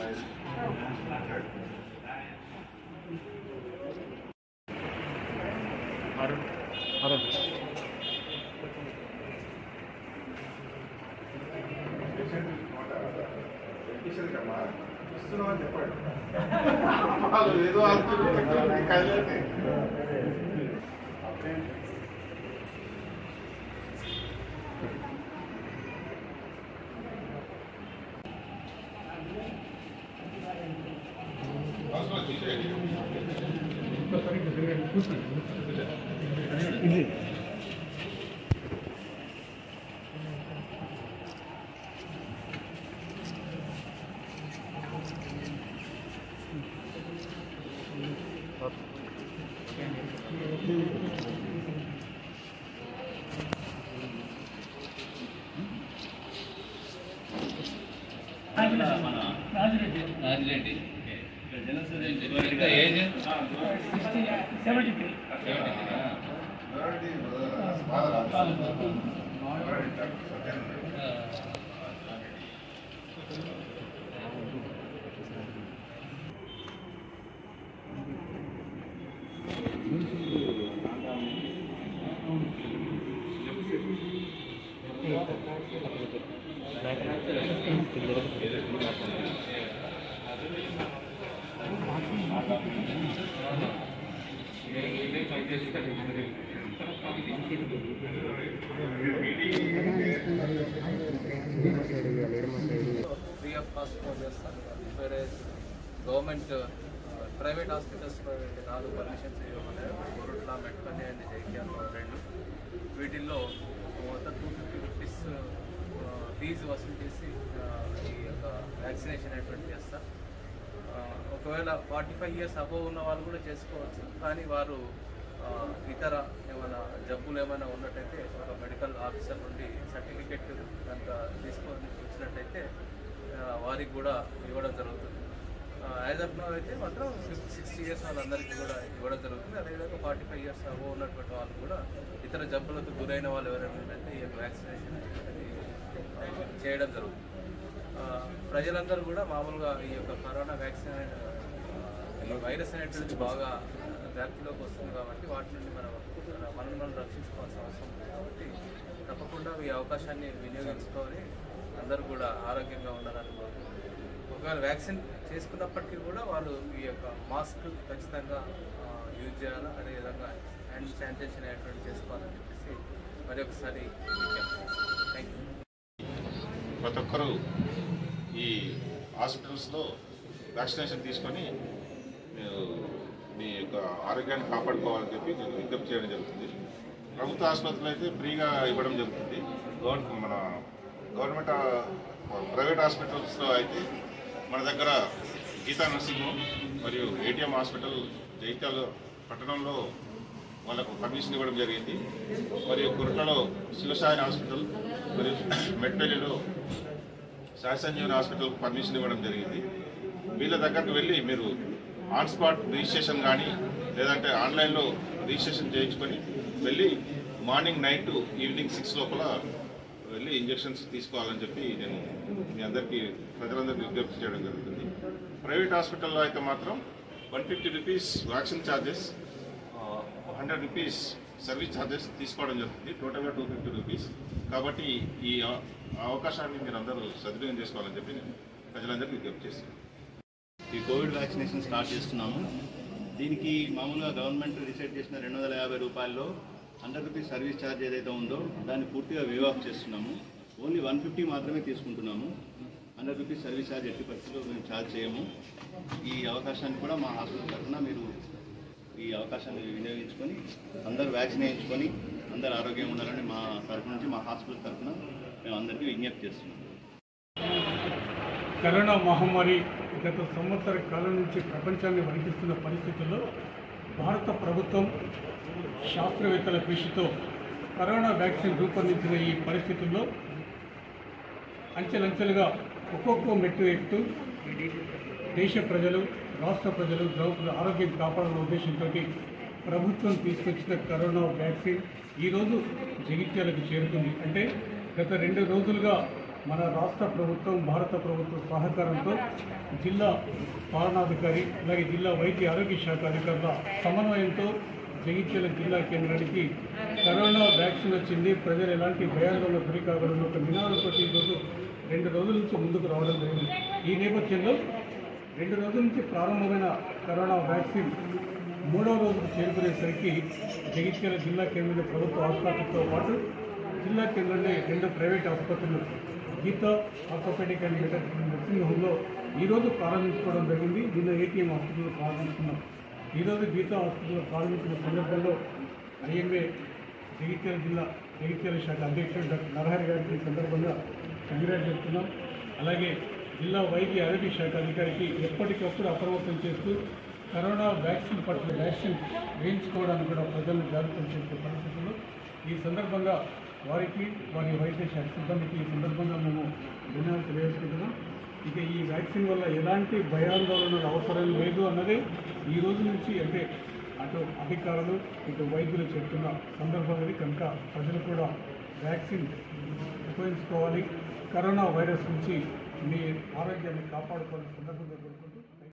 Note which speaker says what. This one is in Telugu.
Speaker 1: ఏదో అనుకుంటున్నాను
Speaker 2: రాజిరెడ్డి ఇంకా ఏజ్
Speaker 3: ఫ్రీ ఆఫ్ కాస్ట్ చేస్తాను వేరే గవర్నమెంట్ ప్రైవేట్ హాస్పిటల్స్లో రెండు నాలుగు పర్మిషన్స్ ఇవ్వమన్నారు కోరుట్ల మెట్పల్లి అండ్ జైత్యాల రెండు వీటిల్లో మొత్తం టూ ఫిఫ్టీ రూపీస్ ఫీజు వసూలు చేసి ఆ, ఈ యొక్క వ్యాక్సినేషన్ అనేటువంటి చేస్తారు ఆ, ఒకవేళ ఫార్టీ ఫైవ్ ఇయర్స్ అబోవ్ ఉన్న వాళ్ళు కూడా చేసుకోవచ్చు కానీ వారు ఆ, ఇతర ఏమైనా జబ్బులు ఏమైనా ఉన్నట్టయితే ఒక మెడికల్ ఆఫీసర్ నుండి సర్టిఫికెట్ కనుక తీసుకొని వచ్చినట్టయితే ఆ, వారికి కూడా ఇవ్వడం జరుగుతుంది యాజ్ ఆఫ్ నో అయితే మాత్రం ఫిఫ్టీ సిక్స్టీ ఇయర్స్ వాళ్ళందరికీ కూడా ఇవ్వడం జరుగుతుంది అదేవిధంగా ఫార్టీ ఫైవ్ ఇయర్స్ అబోవ్ ఉన్నటువంటి వాళ్ళు కూడా ఇతర జబ్బులకు గురైన వాళ్ళు ఎవరైనా ఉంటే ఈ యొక్క వ్యాక్సినేషన్ అనేది ఆ, చేయడం జరుగుతుంది ఆ, ప్రజలందరూ కూడా మామూలుగా ఈ యొక్క కరోనా వ్యాక్సిన్ అనే- ఆ, ఈ వైరస్ అనేటువంటిది బాగా వ్యాప్తిలోకి వస్తుంది కాబట్టి వాటి నుండి మనం మనం మనం రక్షించుకోవాల్సిన అవసరం ఉంది కాబట్టి తప్పకుండా ఈ అవకాశాన్ని వినియోగించుకొని అందరూ కూడా ఆరోగ్యంగా ఉండాలని కోరుకుంటున్నాను ఒకవేళ వ్యాక్సిన్ చేసుకున్నప్పటికీ కూడా వాళ్ళు ఈ యొక్క మాస్క్ ఖచ్చితంగా ఆ, యూజ్ చేయాలి అదేవిధంగా హ్యాండ్ శానిటైజేషన్ అనేటువంటి చేసుకోవాలని చెప్పేసి మరి ఒకసారి థ్యాంక్ యూ
Speaker 1: ప్రతి ఒక్కరూ ఈ హాస్పిటల్స్లో వ్యాక్సినేషన్ తీసుకొని మీరు మీ యొక్క ఆరోగ్యాన్ని కాపాడుకోవాలని చెప్పి నేను విజ్ఞప్తి చేయడం జరుగుతుంది ప్రభుత్వ ఆసుపత్రులు అయితే ఫ్రీగా ఇవ్వడం జరుగుతుంది గవర్న మన గవర్నమెంట్ ఆ- ప్రైవేట్ హాస్పిటల్స్లో అయితే మన దగ్గర గీతా నర్సింగ్ హోమ్ మరియు ఏటీఎం హాస్పిటల్ జైత్యాల పట్టణంలో వాళ్ళకు పర్మిషన్ ఇవ్వడం జరిగింది మరియు కుర్టలో శివసాయి హాస్పిటల్ మరియు మెట్పల్లిలో సాయి సంజీవన్ హాస్పిటల్ పర్మిషన్ ఇవ్వడం జరిగింది వీళ్ళ దగ్గరకు వెళ్ళి మీరు ఆన్ స్పాట్ రిజిస్ట్రేషన్ కానీ లేదంటే ఆన్లైన్లో రిజిస్ట్రేషన్ చేయించుకొని వెళ్ళి morning nine to evening six లోపల వెళ్ళి ఇంజెక్షన్స్ తీసుకోవాలని చెప్పి నేను మీ అందరికీ ప్రజలందరికీ విజ్ఞప్తి చేయడం జరుగుతుంది ప్రైవేట్ హాస్పిటల్లో అయితే మాత్రం one fifty rupees vaccine charges hundred rupees service charges తీసుకోవడం జరుగుతుంది టోటల్గా టూ ఫిఫ్టీ రూపీస్ కాబట్టి ఈ అవ- అవకాశాన్ని మీరు అందరూ సద్వినియోగం చేసుకోవాలని చెప్పి నేను ప్రజలందరికీ విజ్ఞప్తి చేస్తున్నాను
Speaker 4: ఈ కోవిడ్ వ్యాక్సినేషన్ స్టార్ట్ చేస్తున్నాము దీనికి మామూలుగా గవర్నమెంట్ డిసైడ్ చేసిన రెండు వందల యాభై రూపాయల్లో హండ్రెడ్ రూపీస్ సర్వీస్ ఛార్జ్ ఏదైతే ఉందో దాన్ని పూర్తిగా వేవ్ ఆఫ్ చేస్తున్నాము ఓన్లీ వన్ ఫిఫ్టీ మాత్రమే తీసుకుంటున్నాము హండ్రెడ్ రూపీస్ సర్వీస్ ఛార్జ్ ఎట్టి పరిస్థితుల్లో మేము ఛార్జ్ చేయము ఈ అవకాశాన్ని కూడా మా హాస్పిటల్ తరఫున మీరు ఈ అవకాశాన్ని వినియోగించుకొని అందరూ వ్యాక్సిన్ వేయించుకొని అందరూ ఆరోగ్యంగా ఉండాలని మా తరఫు నుంచి మా హాస్పిటల్ తరఫున మేము అందరికీ విజ్ఞప్తి చేస్తున్నాం
Speaker 5: కరోనా మహమ్మారి గత సంవత్సర కాలం నుంచి ప్రపంచాన్ని వణికిస్తున్న పరిస్థితుల్లో భారత ప్రభుత్వం శాస్త్రవేత్తల కృషితో కరోనా వ్యాక్సిన్ రూపొందించిన ఈ పరిస్థితుల్లో అంచెలంచెలుగా ఒక్కొక్క మెట్టు ఎక్కుతూ దేశ ప్రజలు రాష్ట్ర ప్రజలు ద్రౌపది ఆరోగ్యం కాపాడాలన్న ఉద్దేశంతో ప్రభుత్వం తీసుకొచ్చిన కరోనా వ్యాక్సిన్ ఈరోజు జగిత్యాలకు చేరుకుంది అంటే గత రెండు రోజులుగా మన రాష్ట్ర ప్రభుత్వం భారత ప్రభుత్వ సహకారంతో జిల్లా పాలనాధికారి అలాగే జిల్లా వైద్య ఆరోగ్య శాఖ అధికారుల సమన్వయంతో జగిత్యాల జిల్లా కేంద్రానికి కరోనా వ్యాక్సిన్ వచ్చింది ప్రజలు ఎలాంటి భయాందోళన గురి కాకూడదు ఒక నినాదంతో ఈరోజు రెండు రోజుల నుంచి ముందుకు రావడం జరిగింది ఈ నేపథ్యంలో రెండు రోజుల నుంచి ప్రారంభమైన కరోనా వ్యాక్సిన్ మూడవ రోజుకు చేరుకునేసరికి జగిత్యాల జిల్లా కేంద్రంలో ప్రభుత్వ ఆసుపత్రితో పాటు జిల్లా కేంద్రంలో రెండు ప్రైవేట్ ఆసుపత్రులు గీత ఆర్థోపెడిక్ అండ్ మెటర్ నర్సింగ్ హోమ్లో ఈరోజు ప్రారంభించుకోవడం జరిగింది నిన్న ఏటీఎం హాస్పిటల్లో ప్రారంభించుకున్నాం ఈరోజు గీత హాస్పిటల్లో ప్రారంభించిన సందర్భంలో ఐఎంఏ జగిత్యాల జిల్లా జగిత్యాల శాఖ అధ్యక్షుడు డాక్టర్ నరహరి గారికి ఈ సందర్భంగా కంగ్రాట్ చెప్తున్నాం అలాగే జిల్లా వైద్య ఆరోగ్య శాఖ అధికారికి ఎప్పటికప్పుడు అప్రమత్తం చేస్తూ కరోనా వ్యాక్సిన్ పట్ల వ్యాక్సిన్ వేయించుకోవడానికి కూడా ప్రజలను జాగ్రత్త చేసే పరిస్థితుల్లో ఈ సందర్భంగా వారికి వారి వైద్య శాఖ సిబ్బందికి ఈ సందర్భంగా మేము ధన్యవాదాలు తెలియజేసుకుంటున్నాం ఇక ఈ వ్యాక్సిన్ వల్ల ఎలాంటి భయాందోళనలు అవసరం లేదు అన్నదే ఈ రోజు నుంచి అంటే అటు అధికారులు ఇటు వైద్యులు చెప్తున్న సందర్భం ఇది కనుక ప్రజలు కూడా వ్యాక్సిన్ ఉపయోగించుకోవాలి కరోనా వైరస్ నుంచి మీ ఆరోగ్యాన్ని కాపాడుకోవాలని సందర్భంగా కూడా